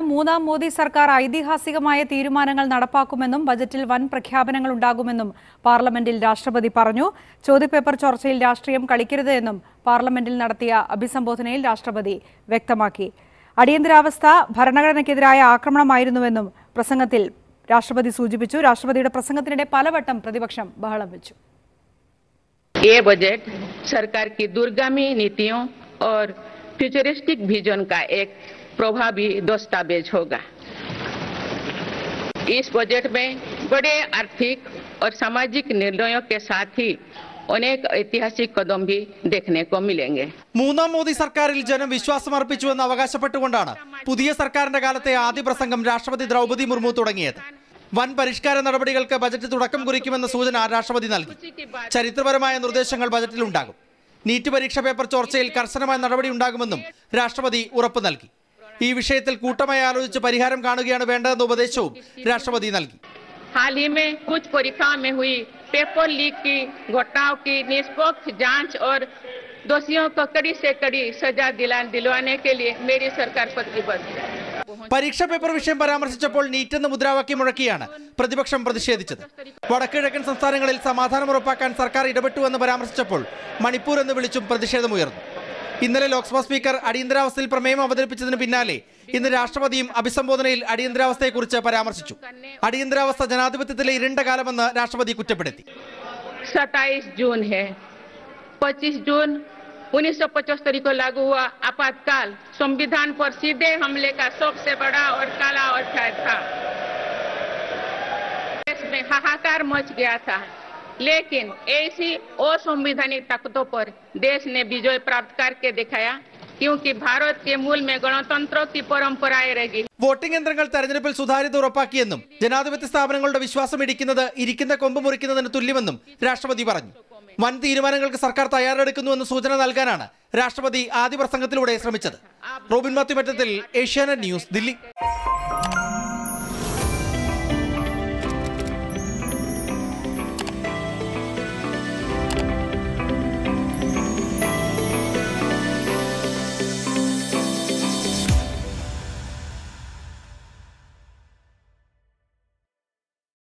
മൂന്നാം മോദി സർക്കാർ ഐതിഹാസികമായ തീരുമാനങ്ങൾ നടപ്പാക്കുമെന്നും ബജറ്റിൽ വൻ പ്രഖ്യാപനങ്ങൾ ഉണ്ടാകുമെന്നും പാർലമെന്റിൽ രാഷ്ട്രപതി പറഞ്ഞു ചോദ്യപേപ്പർ ചർച്ചയിൽ രാഷ്ട്രീയം കളിക്കരുത് എന്നും പാർലമെന്റിൽ നടത്തിയ അഭിസംബോധനയിൽ രാഷ്ട്രപതി വ്യക്തമാക്കി അടിയന്തരാവസ്ഥ ഭരണഘടനയ്ക്കെതിരായ ആക്രമണമായിരുന്നുവെന്നും പ്രസംഗത്തിൽ രാഷ്ട്രപതി സൂചിപ്പിച്ചു രാഷ്ട്രപതിയുടെ പ്രസംഗത്തിനിടെ പലവട്ടം പ്രതിപക്ഷം ബഹളം വെച്ചു ये बजट सरकार की दूरगामी नीतियों और फ्यूचरिस्टिक विजन का एक प्रभावी दस्तावेज होगा इस बजट में बड़े आर्थिक और सामाजिक निर्णयों के साथ ही अनेक ऐतिहासिक कदम भी देखने को मिलेंगे മൂന്നാം മോദി സർക്കാരിൽ ജനം വിശ്വാസം അർപ്പിച്ചുവെന്ന് അവകാശപ്പെട്ടുകൊണ്ടാണ് പുതിയ സർക്കാരിന്റെ കാലത്തെ ആദ്യ പ്രസംഗം രാഷ്ട്രപതി ദ്രൗപദി മുർമു തുടങ്ങിയത് വൻ പരിഷ്കാര നടപടികൾക്ക് ബജറ്റ് തുടക്കം കുറിക്കുമെന്ന സൂചന രാഷ്ട്രപതി നൽകി ചരിത്രപരമായ നിർദ്ദേശങ്ങൾ ബജറ്റിലുണ്ടാകും നീറ്റ് പരീക്ഷ പേപ്പർ ചോർച്ചയിൽ കർശനമായ നടപടി ഉണ്ടാകുമെന്നും രാഷ്ട്രപതി ഉറപ്പു നൽകി ഈ വിഷയത്തിൽ കൂട്ടമായി ആലോചിച്ച് പരിഹാരം കാണുകയാണ് വേണ്ടതെന്ന ഉപദേശവും രാഷ്ട്രപതി നൽകി हाल ही में कुछ परीक्षाओं में हुई पेपर लीक की घटनाओं की निष्पक्ष जांच और दोषियों को कड़ी से कड़ी सजा दिला दिलवाने के लिए मेरी सरकार प्रतिबद्ध है പരീക്ഷാ പേപ്പർ വിഷയം പരാമർശിച്ചപ്പോൾ നീറ്റ് എന്ന് മുദ്രാവാക്യം മുഴക്കിയാണ് പ്രതിപക്ഷം പ്രതിഷേധിച്ചത് വടക്കുകിഴക്കൻ സംസ്ഥാനങ്ങളിൽ സമാധാനം ഉറപ്പാക്കാൻ സർക്കാർ ഇടപെട്ടുവെന്ന് പരാമർശിച്ചപ്പോൾ മണിപ്പൂർ എന്ന് വിളിച്ചും പ്രതിഷേധമുയർന്നു ഇന്നലെ ലോക്സഭാ സ്പീക്കർ അടിയന്തരാവസ്ഥയിൽ പ്രമേയം അവതരിപ്പിച്ചതിന് പിന്നാലെ ഇന്ന് രാഷ്ട്രപതിയും അഭിസംബോധനയിൽ അടിയന്തരാവസ്ഥയെക്കുറിച്ച് പരാമർശിച്ചു അടിയന്തരാവസ്ഥ ജനാധിപത്യത്തിലെ ഇരുണ്ട കാലമെന്ന് രാഷ്ട്രപതി കുറ്റപ്പെടുത്തി सत्ताईस जून है 25 जून 1975 को लागू हुआ आपातकाल संविधान पर सीधे हमले का सबसे बड़ा और काला अध्याय था देश में हाहाकार मच गया था लेकिन ऐसी असंवैधानिक ताकतों पर देश ने विजय प्राप्त करके दिखाया क्योंकि भारत के मूल में गणतंत्र की परंपराएं रही വോട്ടിംഗ് യന്ത്രങ്ങൾ തെരഞ്ഞെടുപ്പിൽ സുതാര്യത ഉറപ്പാക്കിയെന്നും ജനാധിപത്യ സ്ഥാപനങ്ങളുടെ വിശ്വാസം ഇടിക്കുന്നത് ഇരിക്കുന്ന കൊമ്പ് മുറിക്കുന്നതിന് തുല്യമെന്നും രാഷ്ട്രപതി പറഞ്ഞു വൻ തീരുമാനങ്ങൾക്ക് സർക്കാർ തയ്യാറെടുക്കുന്നുവെന്ന് സൂചന നൽകാനാണ് രാഷ്ട്രപതി ആദ്യ പ്രസംഗത്തിലൂടെ ശ്രമിച്ചത് റോബിൻ മാത്യു മറ്റത്തിൽ ഏഷ്യാനെറ്റ് ന്യൂസ് ദില്ലി